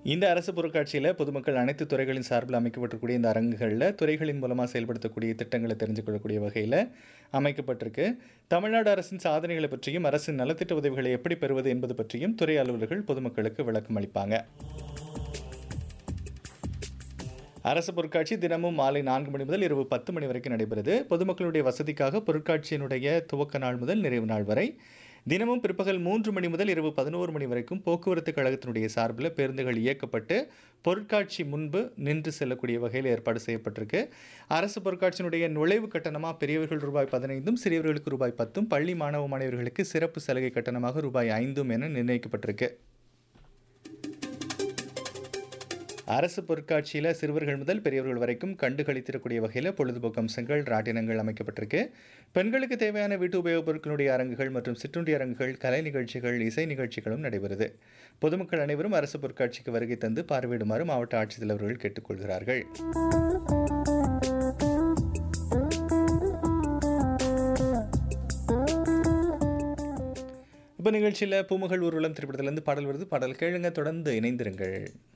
இந்த அரசு பொருட்காட்சியில் பொதுமக்கள் அனைத்து துறைகளின் சார்பில் அமைக்கப்பட்டிருக்கக்கூடிய இந்த அரங்குகளில் துறைகளின் மூலமாக செயல்படுத்தக்கூடிய திட்டங்களை தெரிஞ்சு கொள்ளக்கூடிய வகையில் அமைக்கப்பட்டிருக்கு தமிழ்நாடு அரசின் சாதனைகளை பற்றியும் அரசின் நலத்திட்ட உதவிகளை எப்படி பெறுவது என்பது பற்றியும் துறை அலுவலர்கள் பொதுமக்களுக்கு விளக்கம் அளிப்பாங்க அரசு பொருட்காட்சி தினமும் மாலை நான்கு மணி முதல் இரவு பத்து மணி வரைக்கும் நடைபெறுது பொதுமக்களுடைய வசதிக்காக பொருட்காட்சியினுடைய துவக்க நாள் முதல் நிறைவு நாள் வரை தினமும் பிற்பகல் மூன்று மணி முதல் இரவு பதினோரு மணி வரைக்கும் போக்குவரத்து கழகத்தினுடைய சார்பில் பேருந்துகள் இயக்கப்பட்டு பொருட்காட்சி முன்பு நின்று செல்லக்கூடிய வகையில் ஏற்பாடு செய்யப்பட்டிருக்கு அரசு பொருட்காட்சியினுடைய நுழைவு கட்டணமாக பெரியவர்கள் ரூபாய் பதினைந்தும் சிறியவர்களுக்கு ரூபாய் பத்தும் பள்ளி மாணவ மாணவர்களுக்கு சிறப்பு சலுகை கட்டணமாக ரூபாய் ஐந்தும் என நிர்ணயிக்கப்பட்டிருக்கு அரசு பொருட்காட்சியில் சிறுவர்கள் முதல் பெரியவர்கள் வரைக்கும் கண்டு களித்திடக்கூடிய வகையில் பொழுதுபோக்கு அம்சங்கள் ராட்டினங்கள் அமைக்கப்பட்டிருக்கு பெண்களுக்கு தேவையான வீட்டு உபயோகப் பொருட்களுடைய அரங்குகள் மற்றும் சிற்றுண்டி அரங்குகள் கலை நிகழ்ச்சிகள் இசை நிகழ்ச்சிகளும் நடைபெறுது பொதுமக்கள் அனைவரும் அரசு பொருட்காட்சிக்கு வருகை தந்து பார்வையிடுமாறு மாவட்ட ஆட்சித்தலைவர்கள் கேட்டுக்கொள்கிறார்கள் இப்போ நிகழ்ச்சியில் பூமுகள் ஊர்வலம் திரைப்படத்திலிருந்து பாடல் வருது பாடல் கேளுங்க தொடர்ந்து இணைந்திருங்கள்